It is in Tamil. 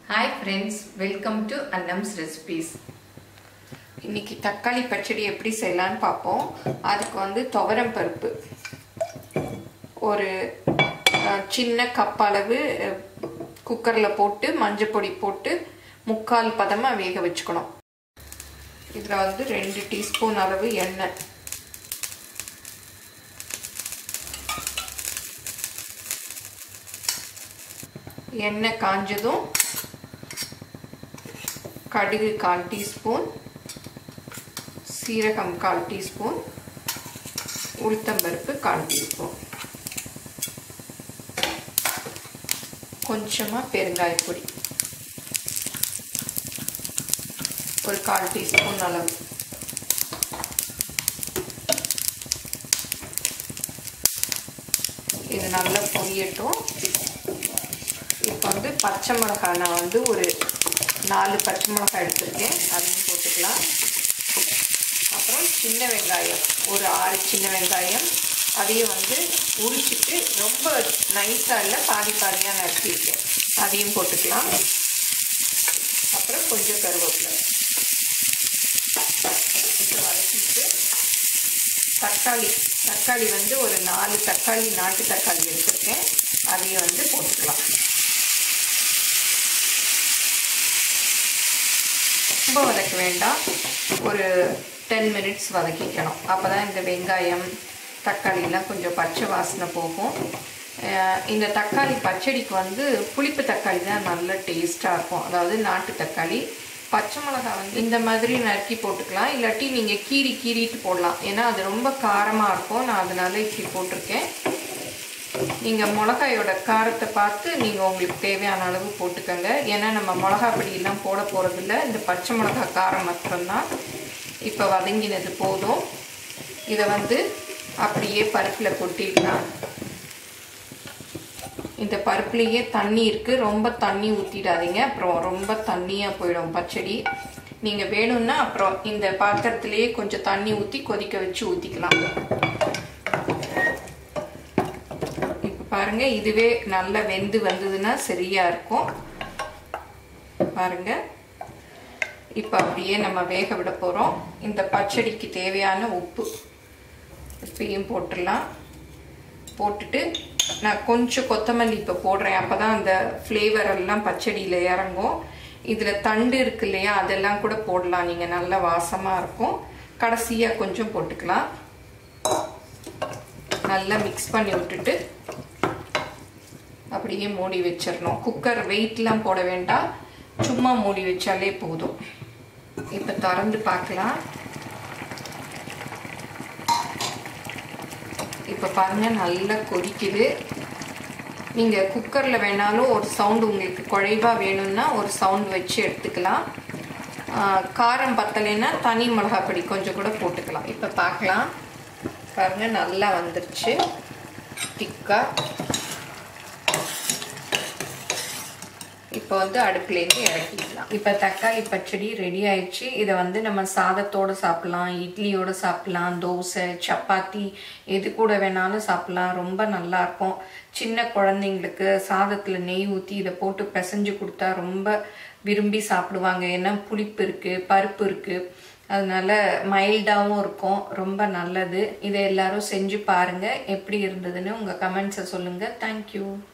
hi friends welcome to Annam's recipes இன்னைக்கு தக்காளி பச்சடி எப்படி செய்யலான்னு பார்ப்போம் அதுக்கு வந்து துவரம் பருப்பு ஒரு அஹ், சின்ன கப் அளவு குக்கரில் போட்டு மஞ்சள் பொடி போட்டு முக்கால் பதமாக வேக வச்சுக்கணும் இதில் வந்து ரெண்டு டீஸ்பூன் அளவு எண்ணெய் எண்ணெய் காஞ்சதும் கடுகு கால் டீஸ்பூன் சீரகம் கால் டீஸ்பூன் உளுத்தம்பருப்பு கால் டீஸ்பூன் கொஞ்சமாக பெருங்காயப்பொடி ஒரு கால் டீஸ்பூன் அளவு இது நல்லா பொரியட்டும் இப்போ வந்து பச்சை மிளகாய் நான் வந்து ஒரு நாலு பச்சை மிளகாய் எடுத்திருக்கேன் அதையும் போட்டுக்கலாம் அப்புறம் சின்ன வெங்காயம் ஒரு ஆறு சின்ன வெங்காயம் அதையும் வந்து உரிச்சிட்டு ரொம்ப நைஸாக இல்லை பாதி பாதியாக நறுக்கியிருக்கேன் அதையும் போட்டுக்கலாம் அப்புறம் கொஞ்சம் கருவேப்பிலை இப்போ வதக்கிட்டு தக்காளி தக்காளி வந்து ஒரு நாலு தக்காளி நாட்டு தக்காளி எடுத்திருக்கேன் அதையும் வந்து போட்டுக்கலாம் ரொம்ப வதக்க வேண்டாம் ஒரு டென் மினிட்ஸ் வதக்கிக்கணும் அப்போ தான் இந்த வெங்காயம் தக்காளிலாம் கொஞ்சம் பச்சை வாசனை போகும் அஹ் இந்த தக்காளி பச்சடிக்கு வந்து புளிப்பு தக்காளி தான் நல்ல டேஸ்ட்டாக இருக்கும் அதாவது நாட்டு தக்காளி பச்சை மிளகாய் வந்து இந்த மாதிரி நறுக்கி போட்டுக்கலாம் இல்லாட்டி நீங்கள் கீறி கீறிட்டு போடலாம் ஏன்னா அது ரொம்ப காரமாக இருக்கும் நான் அதனால இப்படி போட்டிருக்கேன் நீங்கள் மிளகாயோட காரத்தை பார்த்து நீங்கள் உங்களுக்கு தேவையான அளவு போட்டுக்கோங்க ஏன்னா நம்ம மிளகா பொடியெல்லாம் போட போகிறதில்ல இந்த பச்சை மிளகா காரம் மட்டும்தான் இப்போ வதங்கினது போதும் இதை வந்து அப்படியே பருப்பில் கொட்டிடலாம் இந்த பருப்புலேயே தண்ணி இருக்குது ரொம்ப தண்ணி ஊற்றிடாதீங்க அப்புறம் ரொம்ப தண்ணியாக போயிடும் பச்சடி நீங்கள் வேணும்னா அப்புறம் இந்த பாத்திரத்திலேயே கொஞ்சம் தண்ணி ஊற்றி கொதிக்க வச்சு ஊற்றிக்கலாம் இப்போ பாருங்க இதுவே நல்லா வெந்து வந்ததுன்னா சரியா இருக்கும் பாருங்க இப்போ அப்படியே நம்ம வேக விட போகிறோம் இந்த பச்சடிக்கு தேவையான உப்பு உப்பையும் போட்டுடலாம் போட்டுட்டு நான் கொஞ்சம் கொத்தமல்லி இப்போ போடுறேன் அப்போ தான் அந்த ஃப்ளேவர் எல்லாம் பச்சடியில் இறங்கும் இதில் தண்டு இருக்கு இல்லையா அதெல்லாம் கூட போடலாம் நீங்கள் நல்ல வாசமாக இருக்கும் கடைசியாக கொஞ்சம் போட்டுக்கலாம் நல்லா மிக்ஸ் பண்ணி விட்டுட்டு அப்படியே மூடி வச்சிடணும் குக்கர் வெயிட்லாம் போட வேண்டாம் சும்மா மூடி வச்சாலே போதும் இப்போ திறந்து பார்க்கலாம் இப்போ பாருங்க நல்லா கொதிக்குது நீங்கள் குக்கரில் வேணாலும் ஒரு சவுண்டு உங்களுக்கு குழைவாக வேணும்னா ஒரு சவுண்ட் வச்சு எடுத்துக்கலாம் காரம் பத்தலைன்னா தனி மிளகாப்பொடி கொஞ்சம் கூட போட்டுக்கலாம் இப்போ பார்க்கலாம் பாருங்க நல்லா வந்துருச்சு திக்காக இப்போ வந்து அடுப்புலேருந்து இறக்கிடலாம் இப்போ தக்காளி பச்சடி ரெடி ஆயிடுச்சு இதை வந்து நம்ம சாதத்தோடு சாப்பிட்லாம் இட்லியோடு சாப்பிட்லாம் தோசை சப்பாத்தி எது கூட வேணாலும் சாப்பிட்லாம் ரொம்ப நல்லா இருக்கும் சின்ன குழந்தைங்களுக்கு சாதத்தில் நெய் ஊற்றி இதை போட்டு பிசைஞ்சு கொடுத்தா ரொம்ப விரும்பி சாப்பிடுவாங்க ஏன்னா புளிப்பு இருக்குது பருப்பு இருக்குது அதனால மைல்டாகவும் இருக்கும் ரொம்ப நல்லது இதை எல்லாரும் செஞ்சு பாருங்கள் எப்படி இருந்ததுன்னு உங்கள் கமெண்ட்ஸை சொல்லுங்கள் தேங்க்யூ